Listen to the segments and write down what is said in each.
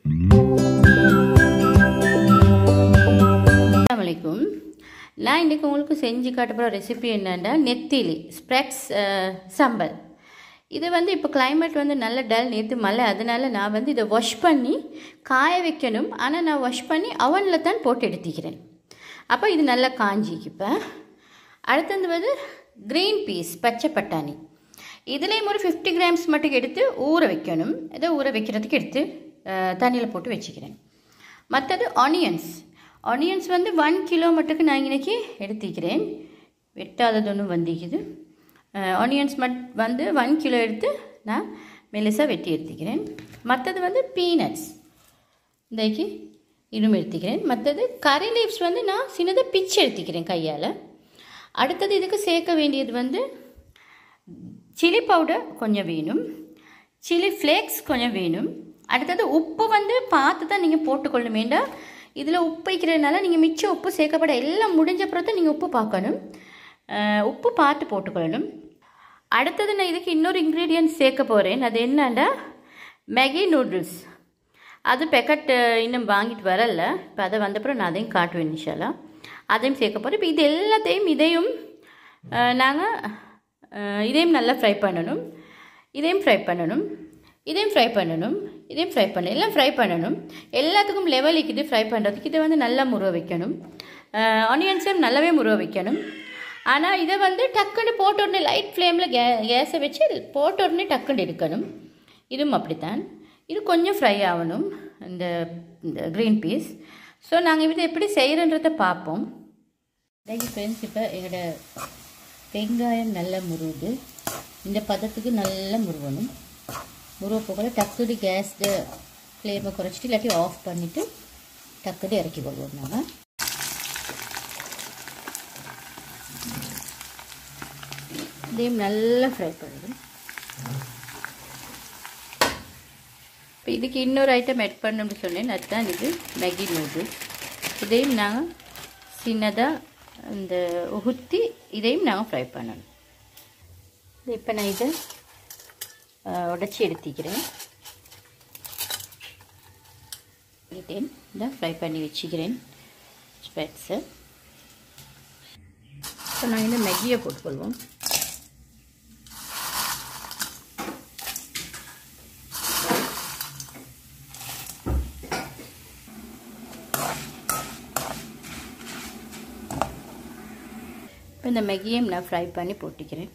வலைக்கும் நான் இன்றைக்கி உங்களுக்கு செஞ்சு காட்டப்போகிற ரெசிபி என்னென்னா நெத்திலி ஸ்ப்ரெட்ஸ் சம்பல் இது வந்து இப்போ climate வந்து நல்ல டல் நேற்று மழை அதனால நான் வந்து இதை வாஷ் பண்ணி காய வைக்கணும் ஆனால் நான் வாஷ் பண்ணி அவனில் தான் போட்டு எடுத்துக்கிறேன் அப்போ இது நல்லா காஞ்சிக்குப்பேன் அடுத்தது வந்து க்ரீன் பீஸ் பச்சை பட்டாணி இதுலேயும் ஒரு ஃபிஃப்டி கிராம்ஸ் மட்டும் எடுத்து ஊற வைக்கணும் இதை ஊற வைக்கிறதுக்கு எடுத்து தண்ணியில் போட்டு வச்சுக்கிறேன் மற்றது ஆனியன்ஸ் ஆனியன்ஸ் வந்து ஒன் கிலோ மட்டுக்கு நான் இன்னைக்கு எடுத்துக்கிறேன் வெட்டாதது ஒன்றும் வந்திக்குது ஆனியன்ஸ் மட் வந்து ஒன் கிலோ எடுத்து நான் மெலிசாக வெட்டி எடுத்துக்கிறேன் மற்றது வந்து பீனட்ஸ் இன்றைக்கு இதுவும் எடுத்துக்கிறேன் மற்றது கறி லீவ்ஸ் வந்து நான் சின்னதாக பிச்சு எடுத்துக்கிறேன் கையால் அடுத்தது இதுக்கு சேர்க்க வேண்டியது வந்து சில்லி பவுடர் கொஞ்சம் வேணும் சில்லி ஃப்ளேக்ஸ் கொஞ்சம் வேணும் அடுத்தது உப்பு வந்து பார்த்து தான் நீங்கள் போட்டுக்கொள்ளணும் வேண்டாம் இதில் உப்பு வைக்கிறதுனால நீங்கள் மிச்சம் உப்பு சேர்க்கப்பட எல்லாம் முடிஞ்ச அப்புறம் தான் நீங்கள் உப்பு பார்க்கணும் அஹ் உப்பு பார்த்து போட்டுக்கொள்ளணும் அடுத்தது நான் இதுக்கு இன்னொரு இன்க்ரீடியன்ட் சேர்க்க போகிறேன் அது என்னன்னா மேகி நூடுல்ஸ் அது பேக்கெட் இன்னும் வாங்கிட்டு வரல இப்போ அதை வந்தப்புறம் நான் அதையும் காட்டுவேன் இன்ஷால்லா அதையும் சேர்க்க போகிறேன் இப்போ இது எல்லாத்தையும் இதையும் நாங்கள் இதையும் நல்லா ஃப்ரை பண்ணணும் இதையும் ஃப்ரை பண்ணணும் இதையும் ஃப்ரை பண்ணணும் இதையும் ஃப்ரை பண்ண எல்லாம் ஃப்ரை பண்ணணும் எல்லாத்துக்கும் லெவல் இது ஃப்ரை பண்ணுறதுக்கு இதை வந்து நல்லா முருக வைக்கணும் ஆனியன்ஸையும் நல்லாவே முருக வைக்கணும் ஆனால் இதை வந்து டக்குன்னு போட்ட உடனே லைட் ஃப்ளேமில் கே கேஸை வச்சு போட்ட உடனே டக்குன்னு எடுக்கணும் இதுவும் அப்படித்தான் இது கொஞ்சம் ஃப்ரை ஆகணும் இந்த இந்த க்ரீன் பீஸ் ஸோ நாங்கள் இதை எப்படி செய்கிறன்றதை பார்ப்போம் தேங்க்யூ ஃப்ரெண்ட்ஸ் இப்போ எங்களோட வெங்காயம் நல்லா முருகுது இந்த பதத்துக்கு நல்லா முருகணும் முருக போகல டக்குனு கேஸ் ஃப்ளேமை குறைச்சிட்டு இல்லாட்டி ஆஃப் பண்ணிவிட்டு டக்குனு இறக்கி கொள்வோம் நாங்கள் இதையும் நல்லா ஃப்ரை பண்ணணும் இப்போ இதுக்கு இன்னொரு ஐட்டம் ஆட் பண்ணணும்னு சொன்னேன் அதுதான் இது மேகி நூடுல்ஸ் இதையும் நாங்கள் சின்னதாக இந்த உகுத்தி இதையும் நாங்கள் ஃப்ரை பண்ணணும் இப்போ நான் இதை உடச்சி எடுத்துக்கிறேன் இதேன் இந்த ஃப்ரை பண்ணி வச்சுக்கிறேன் ஸ்பெட்ஸை இப்போ நான் இந்த மெகியை போட்டுக்கொள்வோம் இப்போ இந்த மெகியையும் நான் ஃப்ரை பண்ணி போட்டுக்கிறேன்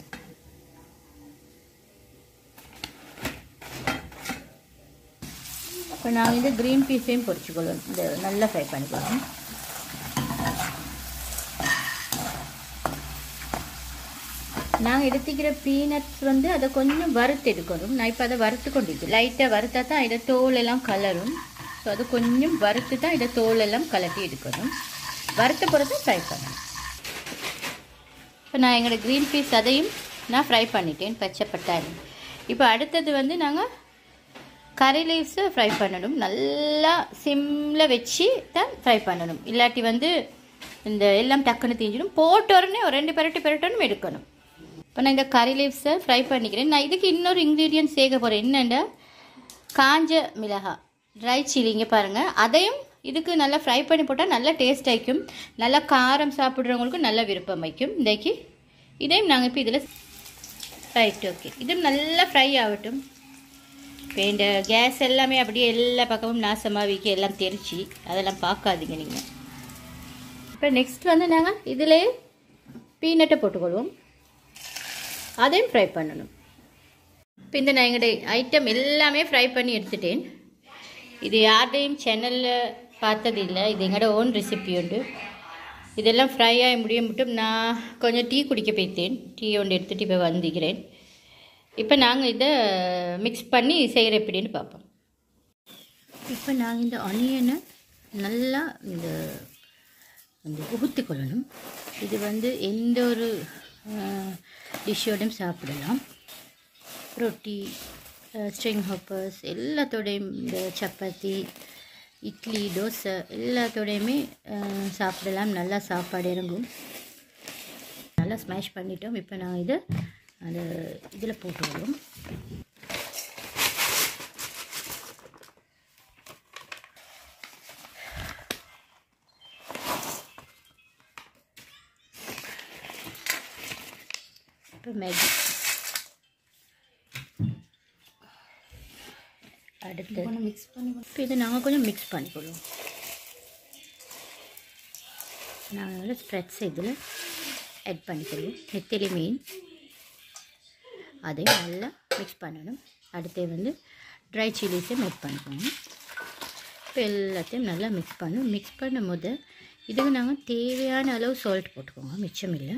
இப்போ நான் இந்த க்ரீன் பீஸையும் பொரிச்சுக்கொள்வேன் இந்த நல்லா ஃப்ரை பண்ணிக்கொள்வேன் நாங்கள் எடுத்துக்கிற பீனட்ஸ் வந்து அதை கொஞ்சம் வறுத்து எடுக்கணும் நான் இப்போ அதை வறுத்து கொண்டிருக்கேன் லைட்டாக வறுத்தா தான் இதை தோல் எல்லாம் கலரும் ஸோ அது கொஞ்சம் வறுத்து தான் இதை தோல் எல்லாம் கலட்டி எடுக்கணும் வறுத்த பிறகு ஃப்ரை பண்ணணும் இப்போ நான் எங்களோட க்ரீன் பீஸ் அதையும் நான் ஃப்ரை பண்ணிட்டேன் பச்சை பட்டாணி இப்போ அடுத்தது வந்து நாங்கள் கறி லீவ்ஸை ஃப்ரை பண்ணணும் நல்லா சிம்மில் வச்சு தான் ஃப்ரை பண்ணணும் இல்லாட்டி வந்து இந்த எல்லாம் டக்குன்னு தீஞ்சிடும் போட்ட உடனே ஒரு ரெண்டு பெரட்டு பெரட்டணும் எடுக்கணும் இப்போ நான் இந்த கறி லீவ்ஸை ஃப்ரை பண்ணிக்கிறேன் நான் இதுக்கு இன்னொரு இன்க்ரீடியன்ட் சேர்க்க போகிறேன் என்னென்னா காஞ்ச மிளகா ட்ரை சில்லி இங்கே பாருங்கள் அதையும் இதுக்கு நல்லா ஃப்ரை பண்ணி போட்டால் நல்லா டேஸ்ட் ஆயிக்கும் நல்லா காரம் சாப்பிட்றவங்களுக்கு நல்ல விருப்பம் வைக்கும் இன்றைக்கு இதையும் நாங்கள் இப்போ இதில் ரைட் ஓகே இதுவும் நல்லா ஃப்ரை ஆகட்டும் இப்போ இந்த கேஸ் எல்லாமே அப்படியே எல்லா பக்கமும் நாசமாக வீக்கி எல்லாம் தெரிச்சு அதெல்லாம் பார்க்காதீங்க நீங்கள் இப்போ நெக்ஸ்ட் வந்து நாங்கள் இதிலே பீனட்டை போட்டுக்கொள்வோம் அதையும் ஃப்ரை பண்ணணும் இப்போ இந்த நான் எங்களுடைய ஐட்டம் எல்லாமே ஃப்ரை பண்ணி எடுத்துட்டேன் இது யார்டையும் சேனலில் பார்த்தது இல்லை இது எங்களோட ஓன் ரெசிபி உண்டு இதெல்லாம் ஃப்ரை ஆகி முடிய மட்டும் நான் கொஞ்சம் டீ குடிக்க போய்த்தேன் டீ ஒன்று எடுத்துகிட்டு இப்போ வந்துக்கிறேன் இப்போ நாங்கள் இதை மிக்ஸ் பண்ணி செய்கிற எப்படின்னு பார்ப்போம் இப்போ நாங்கள் இந்த ஆனியனை நல்லா இந்த இந்த உகுத்தி கொள்ளணும் இது வந்து எந்த ஒரு டிஷ்ஷோடையும் சாப்பிடலாம் ரொட்டி ஸ்ட்ரிங் ஹாப்பர்ஸ் எல்லாத்தோடையும் இந்த சப்பாத்தி இட்லி தோசை எல்லாத்தோடையுமே அஹ், சாப்பிடலாம் நல்லா சாப்பாடு இறங்கும் நல்லா ஸ்மாஷ் பண்ணிட்டோம் இப்போ நான் இதை அது இதில் போட்டு வரும் இப்போ மேகி அடுத்து கொஞ்சம் மிக்ஸ் பண்ணி இப்போ இதை நாங்கள் கொஞ்சம் மிக்ஸ் பண்ணிக்கொள்வோம் நாங்கள் வந்து ஸ்ப்ரெட்ஸ் இதில் ஆட் பண்ணிக்கொள்வோம் நெத்திலி மீன் அதையும் நல்லா மிக்ஸ் பண்ணணும் அடுத்து வந்து ட்ரை சில்லிஸையும் ஆட் பண்ணிக்கோங்க இப்போ எல்லாத்தையும் நல்லா மிக்ஸ் பண்ணணும் மிக்ஸ் பண்ணும் போது இதுக்கு நாங்கள் தேவையான அளவு சால்ட் போட்டுக்கோங்க மிச்சம் இல்லை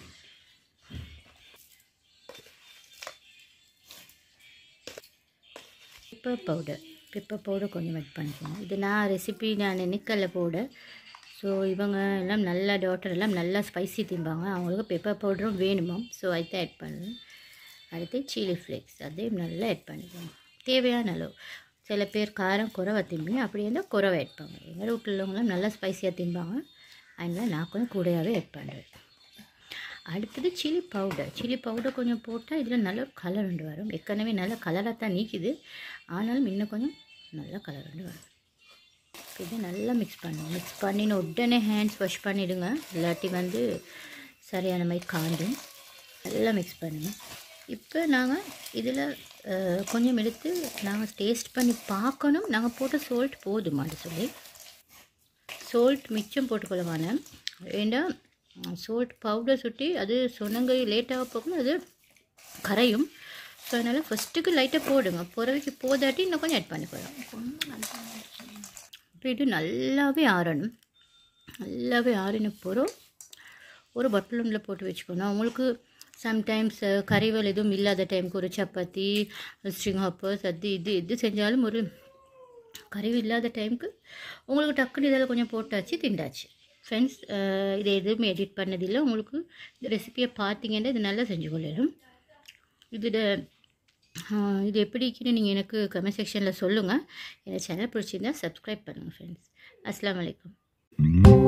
பெப்பர் பவுடர் பெப்பர் பவுடர் கொஞ்சம் ஆட் பண்ணிக்கோங்க இது நான் ரெசிபி நான் நிக்கல பவுடர் ஸோ இவங்க எல்லாம் நல்லா டாக்டர் எல்லாம் நல்லா ஸ்பைசி திம்பாங்க அவங்களுக்கு பெப்பர் பவுடரும் வேணுமா ஸோ அதை ஆட் பண்ணுவேன் அடுத்து சில்லி ஃப்ளேக்ஸ் அதையும் நல்லா ஆட் பண்ணிக்கோங்க தேவையான அளவு சில பேர் காரம் குறவை திம்பி அப்படி இருந்தால் குறவை ஆட் பண்ணுவாங்க எங்கள் வீட்டில் உள்ளவங்களாம் நல்லா ஸ்பைசியாக திம்பாங்க அதனால் நான் கொஞ்சம் கூடையாகவே ஆட் பண்ணுறேன் அடுத்தது சில்லி பவுடர் சில்லி பவுடர் கொஞ்சம் போட்டால் இதில் நல்ல ஒரு கலர் ரெண்டு வரும் ஏற்கனவே நல்ல கலராக தான் நீக்குது ஆனாலும் இன்னும் கொஞ்சம் நல்ல கலர் ரெண்டு வரும் இது நல்லா மிக்ஸ் பண்ணுங்க மிக்ஸ் பண்ணின உடனே ஹேண்ட்ஸ் வாஷ் பண்ணிவிடுங்க இல்லாட்டி வந்து சரியான மாதிரி காண்டும் நல்லா மிக்ஸ் பண்ணுங்கள் இப்போ நாங்கள் இதில் கொஞ்சம் எடுத்து நாங்கள் டேஸ்ட் பண்ணி பார்க்கணும் நாங்கள் போட்ட சால்ட் போதுமான்னு சொல்லி சால்ட் மிச்சம் போட்டுக்கொள்ள வேணாம் ஏண்டா சால்ட் பவுடர் சுட்டி அது சொன்னங்க லேட்டாக போகணும் அது கரையும் ஸோ அதனால் ஃபஸ்ட்டுக்கு லைட்டாக போடுங்க புறவைக்கு போதாட்டி இன்னும் கொஞ்சம் ஆட் பண்ணிக்கலாம் இப்போ இது நல்லாவே ஆறணும் நல்லாவே ஆறின பிறகு ஒரு பட்டலூனில் போட்டு வச்சுக்கணும் உங்களுக்கு சம்டைம்ஸ் கறிவல் எதுவும் இல்லாத டைமுக்கு ஒரு சப்பாத்தி ஸ்ட்ரிங் ஹாப்பர்ஸ் அது இது இது செஞ்சாலும் ஒரு கறிவு இல்லாத டைமுக்கு உங்களுக்கு டக்குன்னு இதில் கொஞ்சம் போட்டாச்சு திண்டாச்சு ஃப்ரெண்ட்ஸ் இதை எதுவுமே எடிட் பண்ணதில்லை உங்களுக்கு இந்த ரெசிபியை பார்த்தீங்கன்னா இது நல்லா செஞ்சு கொள்ளணும் இதோட இது எப்படிக்குன்னு நீங்கள் எனக்கு கமெண்ட் செக்ஷனில் சொல்லுங்கள் என் சேனல் பிடிச்சிருந்தா சப்ஸ்கிரைப் பண்ணுங்கள் ஃப்ரெண்ட்ஸ் அஸ்லாம் வலைக்கம்